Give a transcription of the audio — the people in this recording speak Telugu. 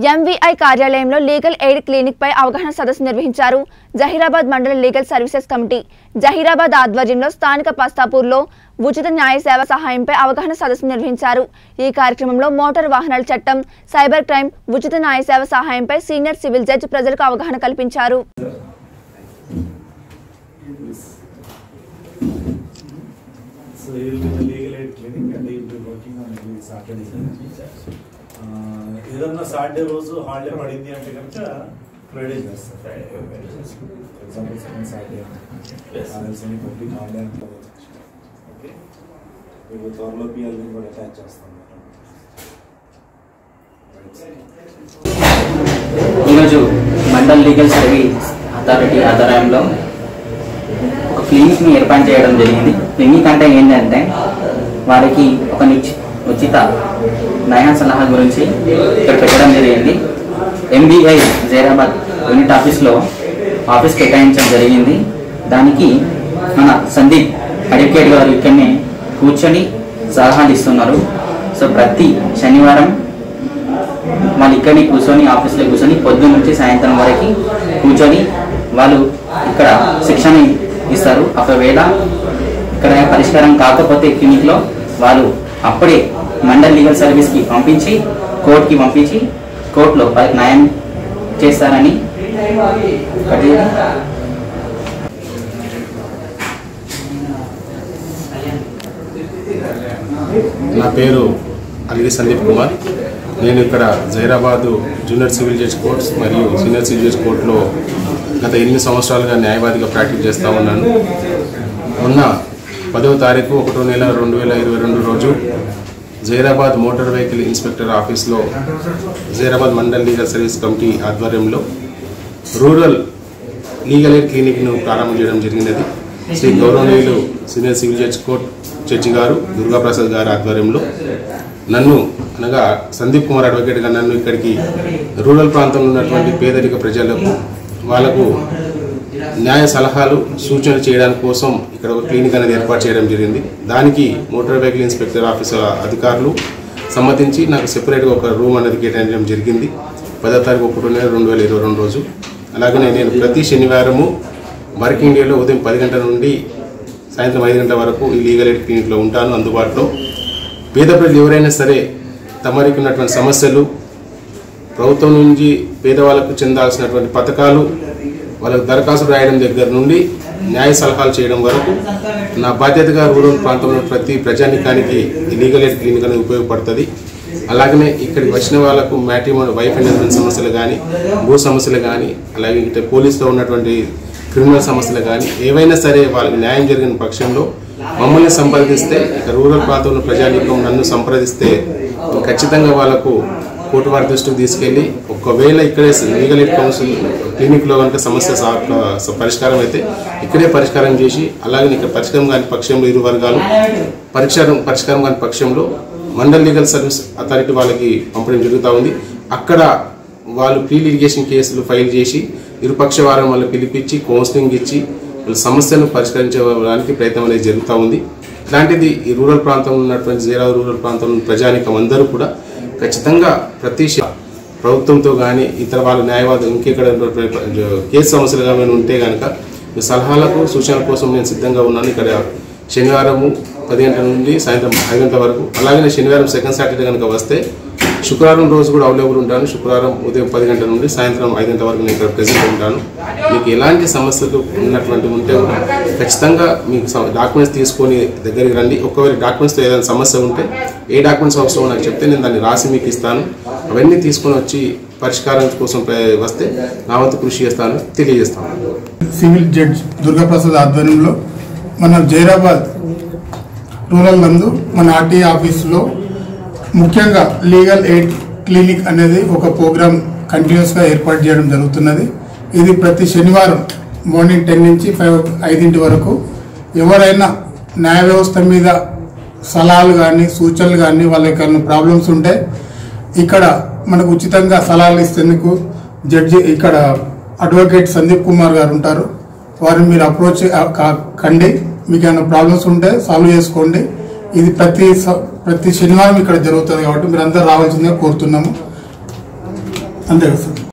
ఎంవీఐ కార్యాలయంలో లీగల్ ఎయిడ్ క్లినిక్ పై అవగాహన సదస్సు నిర్వహించారు జహీరాబాద్ మండల లీగల్ సర్వీసెస్ కమిటీ జహీరాబాద్ ఆధ్వర్యంలో స్థానిక పస్తాపూర్లో ఉచిత న్యాయ సేవ సహాయంపై అవగాహన సదస్సు నిర్వహించారు ఈ కార్యక్రమంలో మోటార్ వాహనాల చట్టం సైబర్ క్రైమ్ ఉచిత న్యాయ సేవ సహాయంపై సీనియర్ సివిల్ జడ్జి ప్రజలకు అవగాహన కల్పించారు So he will be the legal aid clinic and he will be working on every Saturday. ఆ, ఏదన్నా సాటర్డే రోజు హాలిడే పడింది అంటే కనుక ఫ్రైడే చేస్తారు ఫర్ ఎగ్జాంపుల్ సెకండ్ సాటర్డే ఆర్ఎల్సీని పబ్లిక్ హాలిడే అనుకోవచ్చు ఓకే ఇప్పుడు త్వరలో పిఎల్ని కూడా అటాచ్ చేస్తాం ఈరోజు మండల్ లీగల్ సర్వీస్ అథారిటీ ఆధ్వర్యంలో ఒక క్లినిక్ని ఏర్పాటు చేయడం జరిగింది క్లినిక్ అంటే ఏంటంటే వారికి ఒక నిచ్- ఉచిత న్యాయ సలహా గురించి ఇక్కడ పెట్టడం జరిగింది ఎంబీఐ జైరాబాద్ యూనిట్ ఆఫీస్లో ఆఫీస్ కేటాయించడం జరిగింది దానికి మన సందీప్ అడ్వకేట్ గారు ఇక్కడనే కూర్చొని సలహాలు ఇస్తున్నారు సో ప్రతి శనివారం వాళ్ళు ఇక్కడిని కూర్చొని ఆఫీస్లో కూర్చొని పొద్దున్న నుంచి సాయంత్రం వరకు కూర్చొని వాళ్ళు ఇక్కడ శిక్షణ ఇస్తారు ఒకవేళ ఇక్కడ పరిష్కారం కాకపోతే క్లినిక్లో వాళ్ళు అప్పుడే మండల్ లీగల్ సర్వీస్కి పంపించి కోర్టుకి పంపించి కోర్టులో వాళ్ళకి న్యాయం చేస్తారని ఒకటి నా పేరు అలిగి సందీప్ కుమార్ నేను ఇక్కడ Zaheerabad junior civil judge courts మరియు సీనియర్ సివిల్ జడ్జ్ కోర్టులో గత ఎనిమిది సంవత్సరాలుగా న్యాయవాదిగా ప్రాక్టీస్ చేస్తూ ఉన్నాను మొన్న పదవ తారీఖు ఒకటో నెల రెండు వేల ఇరవై రెండు రోజు జైరాబాద్ మోటార్ వెహికల్ ఇన్స్పెక్టర్ ఆఫీస్లో Zaheerabad mandal legal service committee ఆధ్వర్యంలో రూరల్ లీగల్ ఎయిడ్ క్లినిక్ను ప్రారంభం చేయడం జరిగినది శ్రీ గౌరవనీయులు senior civil judge court judge గారు దుర్గాప్రసాద్ గారి ఆధ్వర్యంలో నన్ను అనగా సందీప్ కుమార్ అడ్వకేట్ గారు నన్ను ఇక్కడికి రూరల్ ప్రాంతంలో ఉన్నటువంటి పేదరిక ప్రజలకు వాళ్ళకు న్యాయ సలహాలు సూచనలు చేయడానికి కోసం ఇక్కడ ఒక క్లినిక్ అనేది ఏర్పాటు చేయడం జరిగింది దానికి మోటార్ వెహికల్ ఇన్స్పెక్టర్ ఆఫీసర్ అధికారులు సమ్మతించి నాకు సెపరేట్గా ఒక రూమ్ అనేది కేటాయించడం జరిగింది పదో తారీఖు ఒకటో నెల రెండు వేల ఇరవై రెండు రోజు అలాగనే నేను ప్రతి శనివారము వర్కింగ్ డేలో ఉదయం పది గంటల నుండి సాయంత్రం ఐదు గంటల వరకు ఈ లీగల్ ఎయిడ్ క్లినిక్లో ఉంటాను అందుబాటులో పేద ప్రజలు ఎవరైనా సరే తమరికి ఉన్నటువంటి సమస్యలు ప్రభుత్వం నుంచి పేదవాళ్ళకు చెందాల్సినటువంటి పథకాలు వాళ్ళకు దరఖాస్తు రాయడం దగ్గర నుండి న్యాయ సలహాలు చేయడం వరకు నా బాధ్యతగా రూరల్ ప్రాంతంలో ప్రతి ప్రజానికానికి ఈ లీగల్ ఎయిడ్ క్లినిక్ అనేది ఉపయోగపడుతుంది అలాగనే ఇక్కడికి వచ్చిన వాళ్ళకు మ్యాట్రిమోన్ వైఫ్ అండ్ హస్బెండ్ సమస్యలు కానీ భూ సమస్యలు కానీ అలాగే ఇటు పోలీసులో ఉన్నటువంటి క్రిమినల్ సమస్యలు కానీ ఏవైనా సరే వాళ్ళకి న్యాయం జరిగిన పక్షంలో మమ్మల్ని సంప్రదిస్తే ఇక రూరల్ ప్రాంతంలో ప్రజానీకం నన్ను సంప్రదిస్తే ఖచ్చితంగా వాళ్ళకు కోర్టు వారి దృష్టికి తీసుకెళ్ళి ఒకవేళ ఇక్కడే లీగల్ ఎయిడ్ కౌన్సిల్ క్లినిక్లో కనుక సమస్య సా- స- పరిష్కారం అయితే ఇక్కడే పరిష్కారం చేసి అలాగే ఇక్కడ పరిష్కారం కాని పక్షంలో ఇరు వర్గాలు పరిష్కారం పరిష్కారం కాని పక్షంలో మండల్ లీగల్ సర్వీస్ అథారిటీ వాళ్ళకి పంపడం జరుగుతూ ఉంది అక్కడ వాళ్ళు ప్రీ లిటిగేషన్ కేసులు ఫైల్ చేసి ఇరుపక్ష వారం వాళ్ళు పిలిపించి కౌన్సిలింగ్ ఇచ్చి వాళ్ళ సమస్యను పరిష్కరించడానికి ప్రయత్నం అనేది జరుగుతూ ఉంది ఇట్లాంటిది ఈ రూరల్ ప్రాంతంలో ఉన్నటువంటి జీరా రూరల్ ప్రాంతంలో ఉన్న ప్రజానికం అందరూ కూడా ఖచ్చితంగా ప్రతి శ- ప్రభుత్వంతో కానీ ఇతర వాళ్ళ న్యాయవాదులు ఇంకెక్కడ కేసు సమస్యలు కానీ ఉంటే కనుక మీ సలహాలకు సూచనల కోసం నేను సిద్ధంగా ఉన్నాను ఇక్కడ శనివారము పది గంటల నుండి సాయంత్రం ఐదు గంటల వరకు అలాగే శనివారం సెకండ్ సాటర్డే కనుక వస్తే శుక్రవారం రోజు కూడా అవైలబుల్ ఉంటాను శుక్రవారం ఉదయం పది గంటల నుండి సాయంత్రం ఐదు గంటల వరకు నేను ఇక్కడ ప్రెసెంట్ ఉంటాను మీకు ఎలాంటి సమస్యలు ఉన్నటువంటి ఉంటే కూడా ఖచ్చితంగా మీకు డాక్యుమెంట్స్ తీసుకొని దగ్గరికి రండి ఒకవేళ డాక్యుమెంట్స్తో ఏదైనా సమస్య ఉంటే ఏ డాక్యుమెంట్స్ అవసరం నాకు చెప్తే నేను దాన్ని రాసి మీకు ఇస్తాను అవన్నీ తీసుకొని వచ్చి పరిష్కారం కోసం ప్ర- వస్తే నా వంతు కృషి చేస్తాను తెలియజేస్తాను సివిల్ జడ్జ్ దుర్గాప్రసాద్ ఆధ్వర్యంలో మన జైరాబాద్ రూరల్ నందు మన ఆర్టీఏ ఆఫీసులో ముఖ్యంగా లీగల్ ఎయిడ్ క్లినిక్ అనేది ఒక ప్రోగ్రామ్ కంటిన్యూస్గా ఏర్పాటు చేయడం జరుగుతున్నది ఇది ప్రతి శనివారం మార్నింగ్ టెన్ నుంచి ఫైవ్ ఐదింటి వరకు ఎవరైనా న్యాయ వ్యవస్థ మీద సలహాలు కానీ సూచనలు కానీ వాళ్ళకి ఏమైనా ప్రాబ్లమ్స్ ఉంటే ఇక్కడ మనకు ఉచితంగా సలహాలు ఇస్తేందుకు జడ్జి ఇక్కడ అడ్వకేట్ సందీప్ కుమార్ గారు ఉంటారు వారిని మీరు అప్రోచ్ కండి మీకు ఏమైనా ప్రాబ్లమ్స్ ఉంటే సాల్వ్ చేసుకోండి ఇది ప్రతి స- ప్రతి శనివారం ఇక్కడ జరుగుతుంది కాబట్టి మీరు అందరూ రావాల్సిందిగా కోరుతున్నాము అంతే కదా సార్